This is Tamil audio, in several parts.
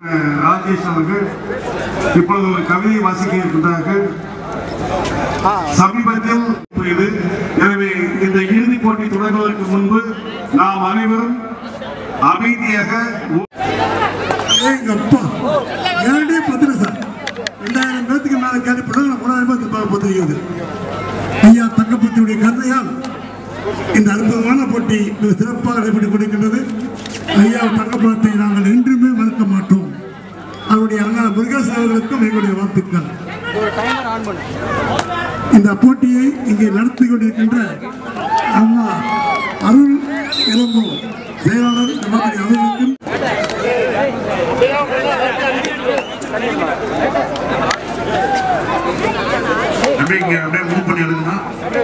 ராஜேஷ் அவர்கள் இப்பொழுது ஒரு கவிதை வாசிக்க இருக்கின்றார்கள் சமீபத்தில் இது எனவே இந்த இறுதிப் போட்டி தொடங்குவதற்கு முன்பு நாம் அனைவரும் அமைதியாக எங்க அப்பா கேரண்டே பத்திர சார் ரெண்டாயிரம் பேத்துக்கு மேல கேட்டு பிள்ளைங்க மூணாயிரம் பேர் பத்திரிக்கிறது ஐயா தங்கப்பத்தியுடைய கருணையால் இந்த அற்புதமான போட்டி மிக சிறப்பாக நடைபெற்றுக் கொண்டிருக்கின்றது ஐயா தங்கப்பழத்தை நாங்கள் என்றுமே மறுக்க மாட்டோம் அவருடைய அண்ணா முருகேசன் அவர்களுக்கும் எங்களுடைய வாழ்த்துக்கள் இந்த போட்டியை இங்கே நடத்தி கொண்டிருக்கின்ற அண்ணா அருள் இளங்கோ செயலாளர் நமது அவர்களுக்கும் அப்படியே இங்க அப்படியே மூவ் பண்ணி எழுதுனா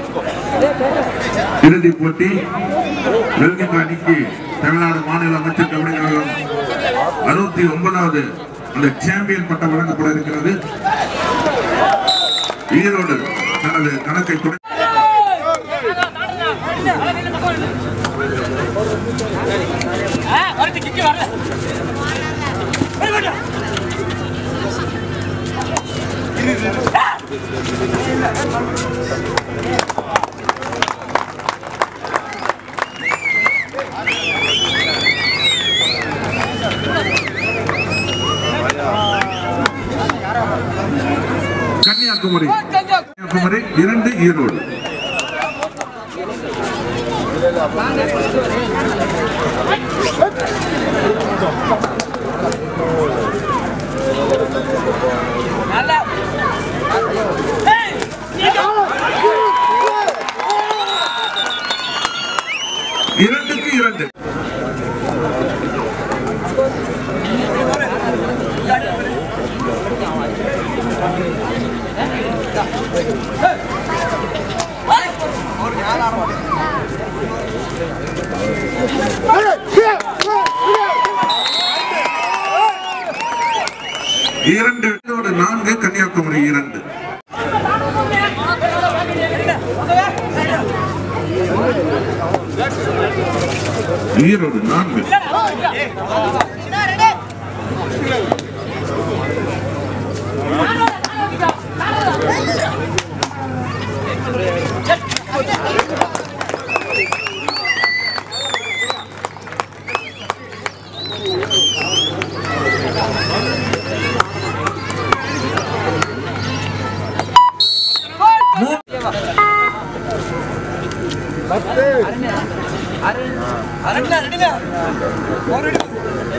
இறுதி போட்டி வெல்கின்ற அணிக்கு தமிழ்நாடு மாநில அமைச்சர் கபடி கழகம் அறுபத்தி ஒன்பதாவது அந்த சாம்பியன் பட்டம் வழங்கப்பட இருக்கிறது ஈரோடு தனது கணக்கை தொடங்கி வரட்டு கிக்கி வரல கன்னியாகுமரி கன்னியாகுமரி இரண்டு ஈரோடு நல்லா ஏய் நீங்க இரண்டுக்கு இரண்டு இரண்டு ஈரோடு நான்கு கன்னியாகுமரி இரண்டு ஈரோடு நான்கு அரண்யா ரெடியா ஒரு ரெடி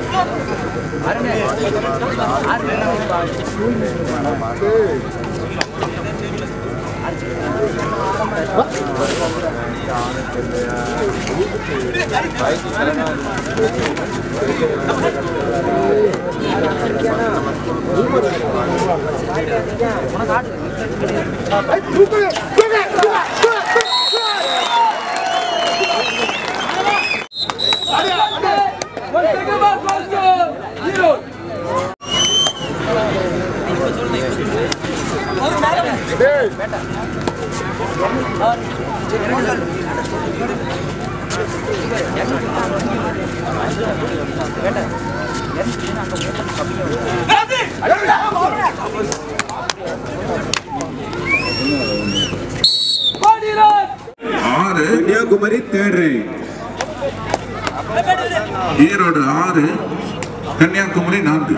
ஆறு கன்னியாகுமரி தேர்ட் ரைட் ஈரோடு ஆறு கன்னியாகுமரி நான்கு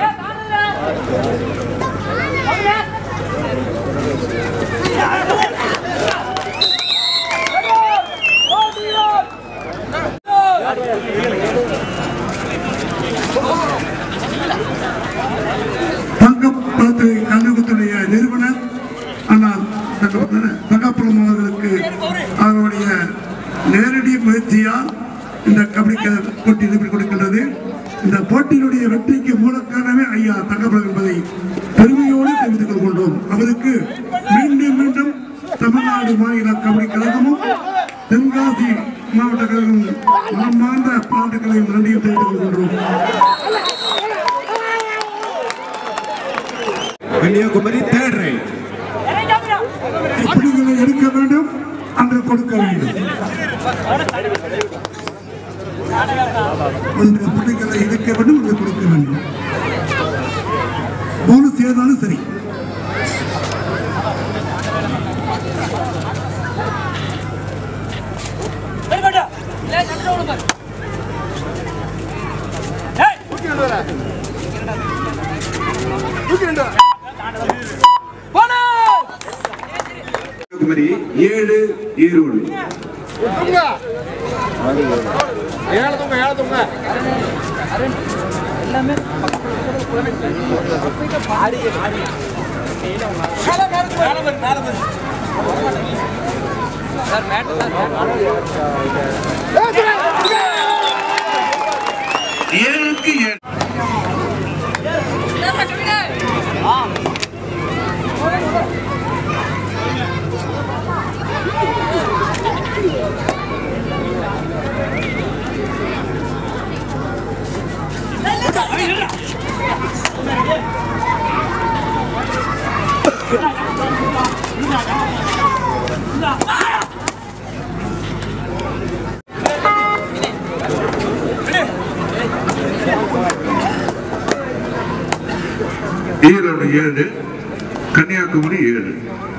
தங்கப்பழத்து கழகத்துடைய நிறுவனர் அண்ணா தங்கப்பழ- தங்கப்பழம் அவர்களுக்கு அவருடைய நேரடி முயற்சியால் இந்த கபடி க- போட்டி நடைபெற்றுக் கொடுக்கின்றது இந்த போட்டியினுடைய வெற்றிக்கு மூல காரணமே ஐயா தங்கப்பழம் என்பதை பெருமையோடு தெரிவித்துக் கொள்கின்றோம் அவருக்கு மீண்டும் மீண்டும் தமிழ்நாடு மாநில கபடி கழகமும் தென்காசி மாவட்ட கழகமும் மனமார்ந்த பாராட்டுகளையும் நன்றியும் தெரிவித்துக் கொள்கின்றோம் கன்னியாகுமரி தேர்ட் ரைட் புலிகளை எடுக்க வேண்டும் அன்று கொடுக்க வேண்டும் ஒன்று புலிகளை எடுக்க வேண்டும் அன்று கொடுக்க வேண்டும் சேர்ந்தாலும் சரி சரி பாட்டா இல்லை சண்டை விடு பாரு ஏய் போனா கன்னியாகுமரி ஏழு ஈரோடு மேல மேல மேல மேல சார் மேட் ஏழுக்கு ஏழு ஈரோடு ஏழு கன்னியாகுமரி ஏழு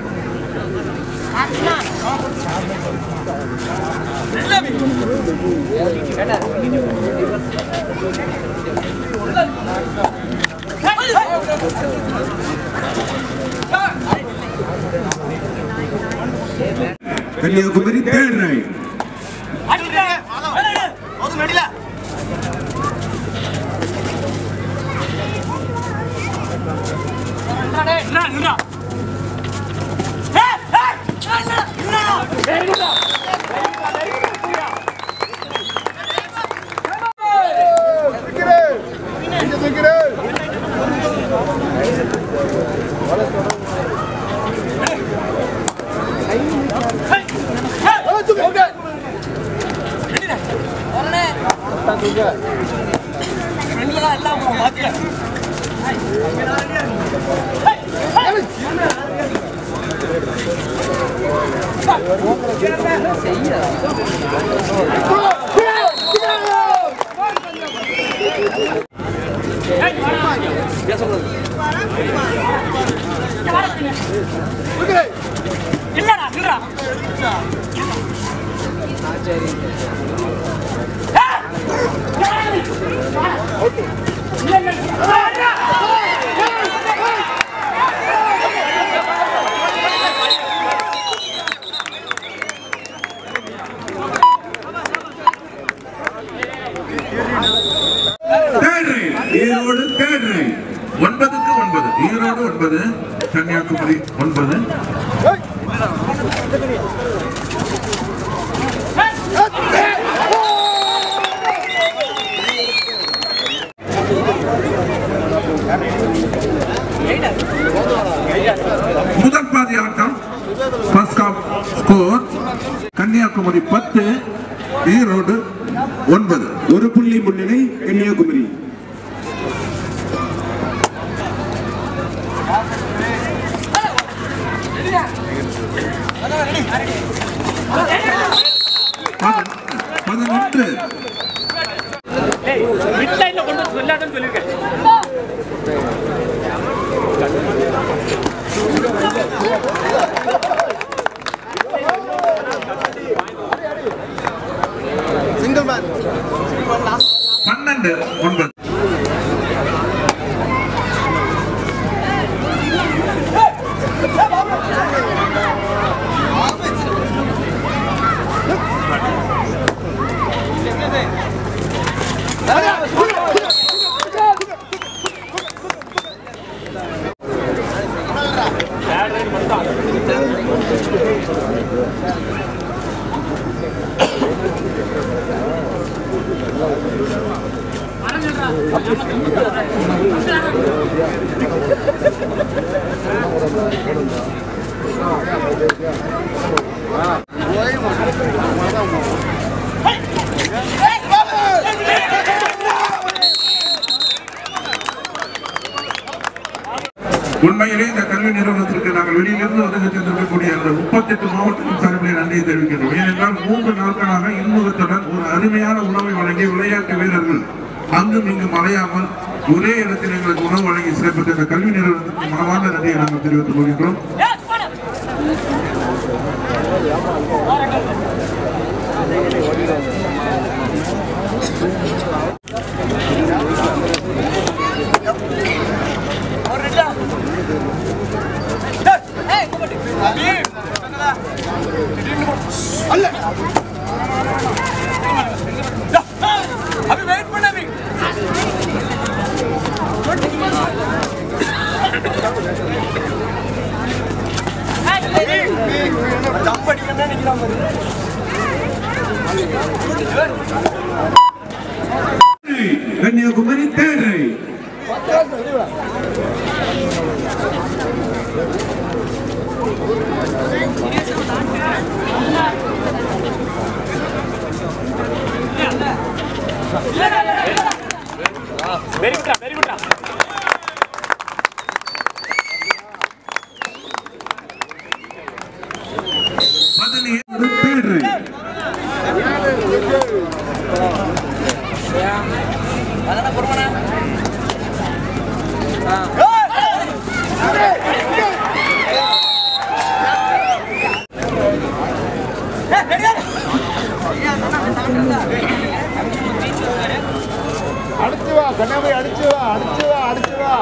கன்னியாகுமரி தேர்ட் ரைட் எல்லாம் மாத்தியா இல்லடா இல்லடா third raid Erode third raid ஒன்பதுக்கு ஒன்பது ஈரோடு ஒன்பது கன்னியாகுமரி ஒன்பது முதல் பாதி ஆட்டம் ஃபர்ஸ்ட் ஆஃப் ஸ்கோர் கன்னியாகுமரி பத்து ஈரோடு ஒன்பது ஒரு புள்ளி முன்னிலை கன்னியாகுமரி பதினொன்று மிட் லைன்ல கொண்டு வந்து சொல்லாதன்னு சொல்லிருக்கேன் பன்னெண்டு ஒன்பது உண்மையிலே இந்த கல்வி நிறுவனத்திற்கு நாங்கள் வெளியிலிருந்து ஒதுங்க சென்றிருக்கக்கூடிய அந்த முப்பத்தெட்டு மாவட்டத்தின் சார்பிலே நன்றியை தெரிவிக்கின்றோம் ஏனென்றால் மூன்று நாட்களாக இன்முகத்துடன் ஒரு அருமையான உணவை வழங்கி விளையாட்டு வீரர்கள் அங்கும் இங்கும் அலையாமல் ஒரே இடத்தில் எங்களுக்கு உணவு வழங்கி சிறப்பித்த இந்த கல்வி நிறுவனத்துக்கு மனமார்ந்த நன்றியை நாங்கள் தெரிவித்துக் கொள்கின்றோம் அபி வெயிட் பண்ண அபி ஜம்ப் அடிக்கணும் நிக்கிறான் பாரு கன்னியாகுமரி தேர்ட் ரைட் வெரி குட்ரா வெரி குட்ரா பதினேழு தேர்ட் ரைட் அடிச்சு வா கண்ணாமணி அடிச்சு வா அடிச்சு வா அடிச்சு வா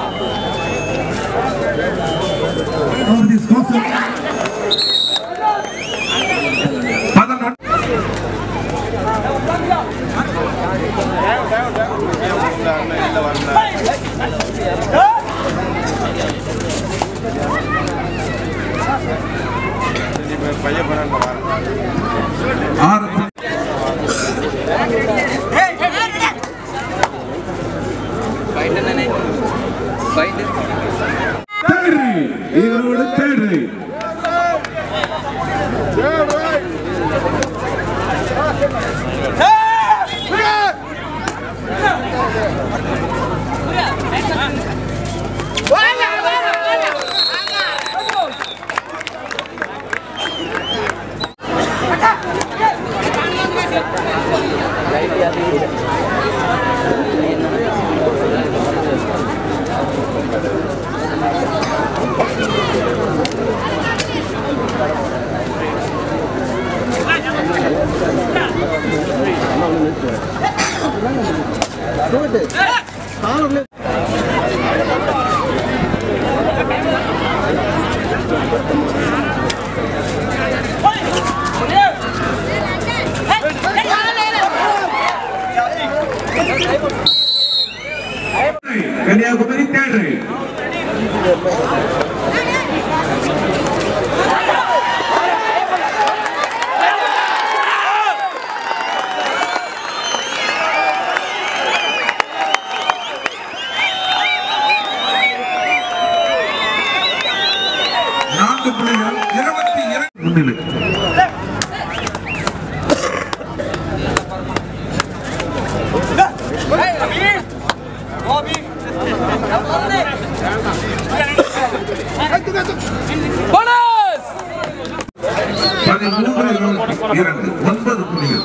Of this council, பதினொன்று பையன் பண்ண ஆறு புள்ளி third raid Erode third raid Kanyakumari third raid நான்கு புள்ளிகள் இருபத்தி இரண்டு முன்னிலை பதிமூன்று இருபத்தி இரண்டு ஒன்பது புள்ளிகள்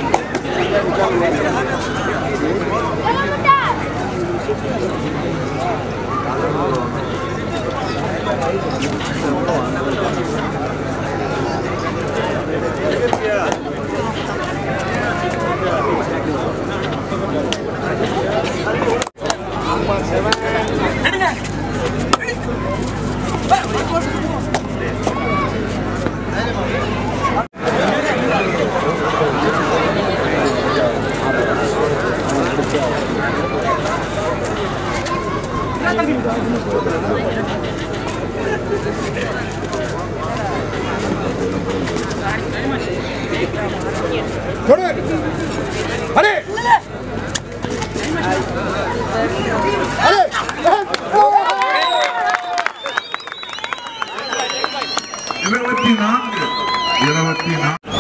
இருபத்தி நான்கு இருபத்தி நான்கு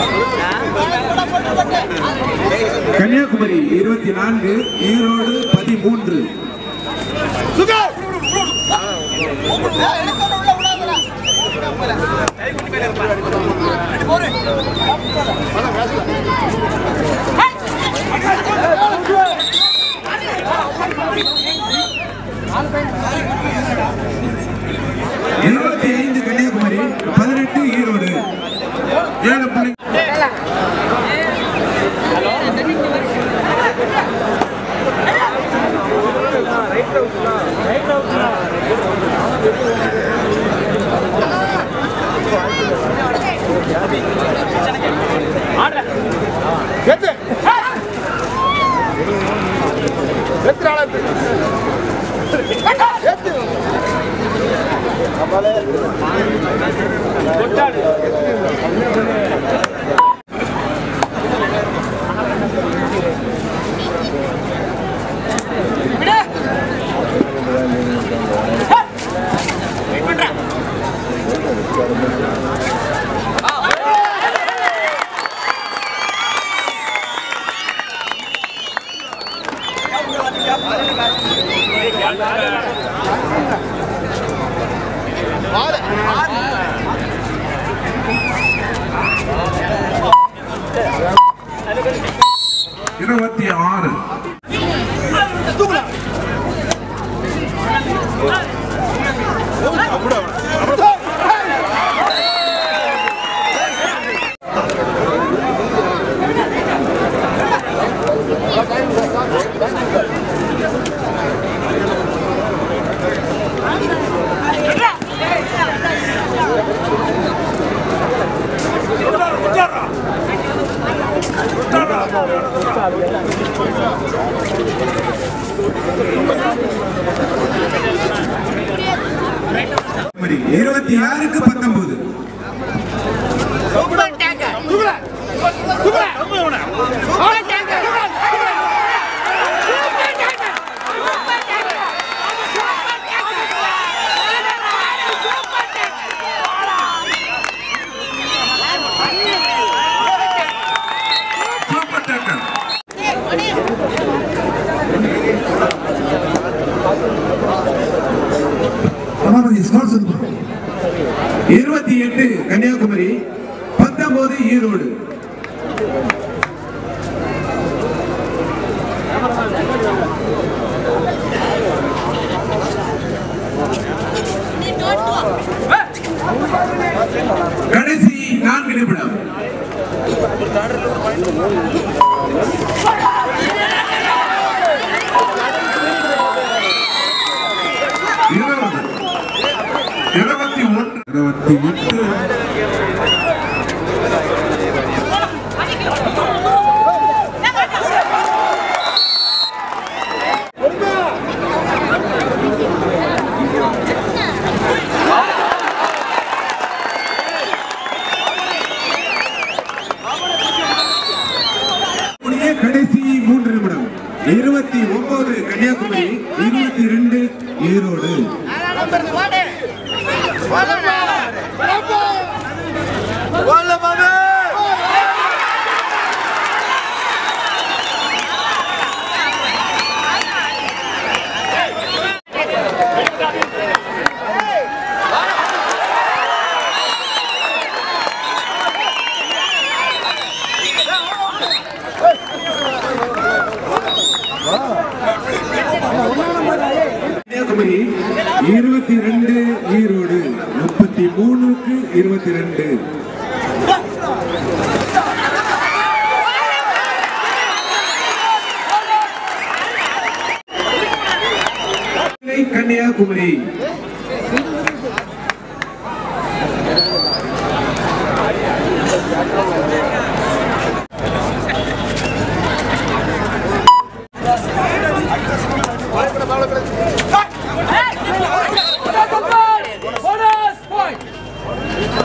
கன்னியாகுமரி இருபத்தி நான்கு ஈரோடு பதிமூன்று போரு இருபத்தி ஐந்து கன்னியாகுமரி பதினெட்டு ஈரோடு ஏழு புள்ளி எத்து எத்துறாள எத்து இருபத்தி ஆறு இருபத்தி ஆறுக்கு பத்தொன்பது super tackle super super super tackle super tackle super tackle super tackle super tackle Sabapathi score சொல்லுங்க இருபத்தி எட்டு கன்னியாகுமரி பத்தொன்பது ஈரோடு கடைசி நான்கு நிமிடம் இருபது இருபத்தி ஒன்று இருபத்தி எட்டு முடிய கடைசி மூன்று நிமிடம் இருபத்தி ஒன்பது கன்னியாகுமரி இருபத்தி ரெண்டு ஈரோடு ஓல்ல பாபு கன்னியாகுமரி இருபத்தி ரெண்டு ஈரோடு முப்பத்தி மூணுக்கு இருபத்தி ரெண்டு கன்னியாகுமரி போனஸ் பாயிண்ட்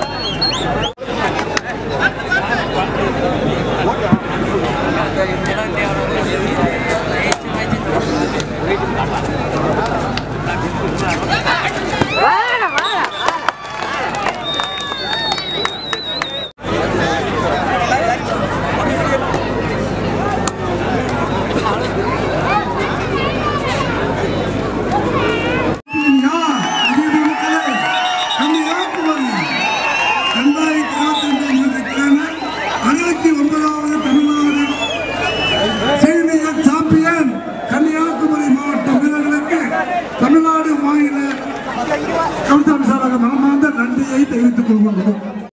வகையில் கவிதா சாராக மனமார்ந்த நன்றியை தெரிவித்துக் கொள்கின்றோம்